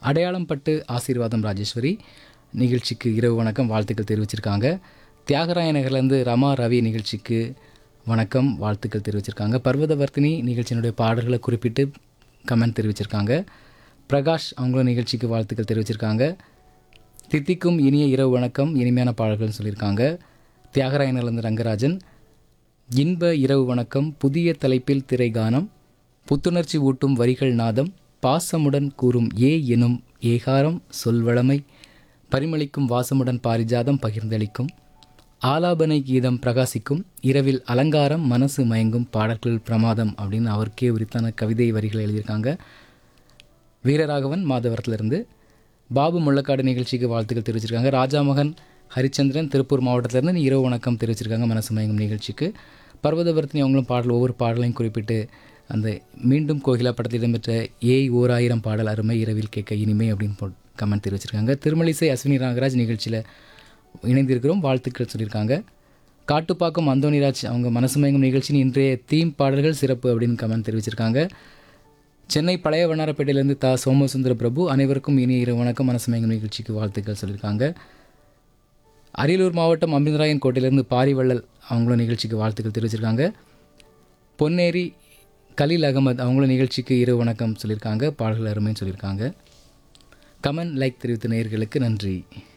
அடையாளம் பட்டு ஆசீர்வாதம் ராஜேஸ்வரி நிகழ்ச்சிக்கு இரவு வணக்கம் வாழ்த்துக்கள் தெரிவிச்சிருக்காங்க தியாகராய நகர்லேருந்து ரமா ரவி நிகழ்ச்சிக்கு வணக்கம் வாழ்த்துக்கள் தெரிவிச்சிருக்காங்க பர்வதவர்த்தினி நிகழ்ச்சியினுடைய பாடல்களை குறிப்பிட்டு கமெண்ட் தெரிவிச்சிருக்காங்க பிரகாஷ் அவங்களும் நிகழ்ச்சிக்கு வாழ்த்துக்கள் தெரிவிச்சிருக்காங்க தித்திக்கும் இனிய இரவு வணக்கம் இனிமையான பாடல்கள்னு சொல்லியிருக்காங்க தியாகராயனிலிருந்து ரங்கராஜன் இன்ப இரவு வணக்கம் புதிய தலைப்பில் திரை கானம் புத்துணர்ச்சி ஊட்டும் வரிகள் நாதம் பாசமுடன் கூறும் ஏ எனும் ஏகாரம் சொல்வளமை பரிமளிக்கும் வாசமுடன் பாரிஜாதம் பகிர்ந்தளிக்கும் ஆலாபனை கீதம் பிரகாசிக்கும் இரவில் அலங்காரம் மனசு மயங்கும் பாடல்கள் பிரமாதம் அப்படின்னு அவருக்கே உரித்தான கவிதை வரிகளை எழுதியிருக்காங்க வீரராகவன் மாதவரத்திலிருந்து பாபு முள்ளக்காடு நிகழ்ச்சிக்கு வாழ்த்துக்கள் தெரிவிச்சிருக்காங்க ராஜாமகன் ஹரிச்சந்திரன் திருப்பூர் மாவட்டத்திலேருந்து இரவு வணக்கம் தெரிவிச்சிருக்காங்க மனசு மயங்கும் நிகழ்ச்சிக்கு பர்வதவர்த்தினி அவங்களும் பாடல் ஒவ்வொரு பாடலையும் குறிப்பிட்டு அந்த மீண்டும் கோகிலா படத்தில் இடம்பெற்ற ஏய் ஓர் ஆயிரம் பாடல் அருமை இரவில் கேட்க இனிமை அப்படின்னு போ கமெண்ட் தெரிவிச்சிருக்காங்க திருமலிசை அஸ்வினி நாகராஜ் நிகழ்ச்சியில் இணைந்திருக்கிறோம் வாழ்த்துக்கள் சொல்லியிருக்காங்க காட்டுப்பாக்கம் அந்தோனிராஜ் அவங்க மனசு மயங்கும் நிகழ்ச்சியின் இன்றைய தீம் பாடல்கள் சிறப்பு அப்படின்னு கமெண்ட் தெரிவிச்சிருக்காங்க சென்னை பழைய வண்ணாரப்பேட்டையிலேருந்து தா சோமசுந்தர பிரபு அனைவருக்கும் இனிய இரவு வணக்கம் மனசு மயங்கும் நிகழ்ச்சிக்கு வாழ்த்துக்கள் சொல்லியிருக்காங்க அரியலூர் மாவட்டம் அம்பிந்தராயன் கோட்டையிலேருந்து பாரிவள்ளல் அவங்களும் நிகழ்ச்சிக்கு வாழ்த்துக்கள் தெரிவிச்சிருக்காங்க பொன்னேரி கலீல் அகமது அவங்களும் நிகழ்ச்சிக்கு இரவு வணக்கம் சொல்லியிருக்காங்க பாடல்கள் அருமைன்னு சொல்லியிருக்காங்க கமெண்ட் லைக் தெரிவித்த நேயர்களுக்கு நன்றி